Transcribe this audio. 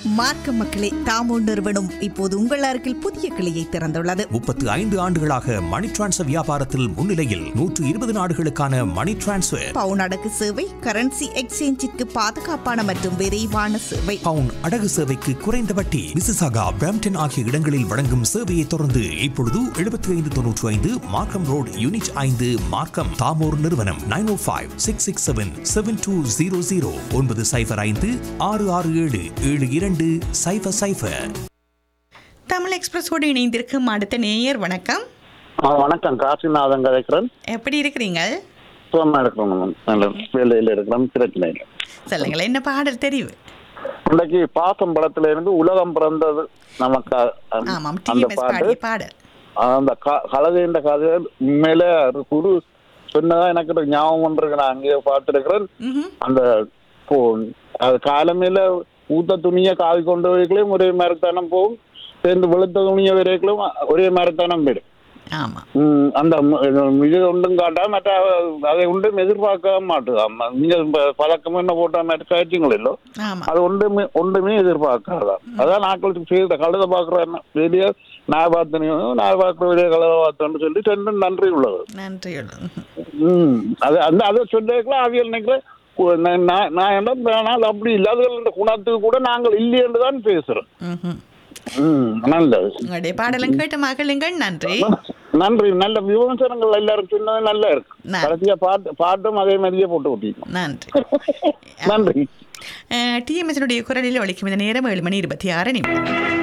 மார்க்க மக்களே தாமோ நிறுவனம் இப்போது உங்கள் அருகில் புதிய கிளையை திறந்துள்ளது முப்பத்து ஐந்து ஆண்டுகளாக மணி டிரான்ஸ்ஃபர் வியாபாரத்தில் முன்னிலையில் நூற்று இருபது நாடுகளுக்கான மணி டிரான்ஸ்ஃபர் பவுன் அடகு சேவை கரன்சி எக்ஸ்சேஞ்சிற்கு பாதுகாப்பான மற்றும் விரைவான சேவை பவுன் அடகு சேவைக்கு குறைந்த வட்டி மிசிசாகா பிரம்டன் ஆகிய இடங்களில் வழங்கும் சேவையை தொடர்ந்து இப்பொழுது எழுபத்தி ஐந்து தொன்னூற்றி ஐந்து மார்க்கம் ரோடு யூனிட் ஐந்து மார்க்கம் தாமோர் நிறுவனம் nine O five six six seven seven two zero zero ஒன்பது சைஃபர் ஐந்து ஆறு ஆறு ஏழு ஏழு இரண்டு சைஃபர் சைஃபர் தமிழ் எக்ஸ்பிரஸோடு இணைந்திருக்கும் அடுத்த நேயர் வணக்கம் ஆ வணக்கம் காசிநாதன் கதைக்கிறேன் எப்படி இருக்கிறீங்க சுகமாக இருக்கிறோம் மேம் நல்ல வேலையில் இருக்கிறோம் பிரச்சனை இல்லை சொல்லுங்களேன் என்ன பாடல் தெரிவு இன்றைக்கு பாசம் படத்துல இருந்து உலகம் பிறந்தது நமக்கு அ- அ- ஆமாம் அந்த டிஎம்எஸ் பாட்டு பாடிய பாடல் அந்த க- கலவைன்ற கதை உண்மையில ஒரு குரு சொன்னதா எனக்கு ஒரு ஞாபகம் இருக்கு நான் அங்கேயே பார்த்துருக்கிறேன் ம்ஹும். அந்த கோ- அது காலமையில ஊத்த துணியை காவி கொண்டு வரைக்கலையும் ஒரே மரத்தானம் போகும் சேர்ந்து வெளுத்த துணியை வரைக்கலும் ஒரே மரத்தானம் போயிடும் ஆமா ம், அந்த ம- இது ஒன்றும் காட்டா மற்ற அதை ஒன்றும் எதிர்பார்க்க மாட்டுதாம் நீங்க ப- பதக்கம் என்ன போட்டா மற்ற காய்ச்சிங்களோ ஆமா அது ஒன்றுமே ஒன்றுமே எதிர்பார்க்காதான் அதான் நாட்களுக்கு செய்த கழுத பாக்குறேன் வெளியே நான் பார்த்தனையும் நான் பார்க்குற வெளியே கழுத பார்த்தோன்னு சொல்லி ரெண்டும் நன்றி உள்ளது நன்றி ம் அது அந்த அதை சொல்லிருக்கலாம் அவியல் நினைக்கிறேன் கு- நான் நான் நான் என்ன ஆனால் அப்படி இல்லை அதுகள் இந்த குணத்துக்கு கூட நாங்கள் இல்லை என்று தான் பேசுறோம் ம்ஹும். ம் நல்லது உங்களுடைய பாடலும் கேட்டு மகளுங்கள் நன்றி நன்றி நல்ல விமர்சனங்கள் எல்லாரும் சொன்னது நல்லா இருக்கு நன்றி. கடைசியா பாட்டு பாட்டும் அதே மாதிரியே போட்டு விட்டீங்க நன்றி நன்றி டிஎம்எஸ்னுடைய குரலில் ஒழிக்கும் இந்த நேரம் ஏழு மணி இருபத்தி ஆறு நிமிடம்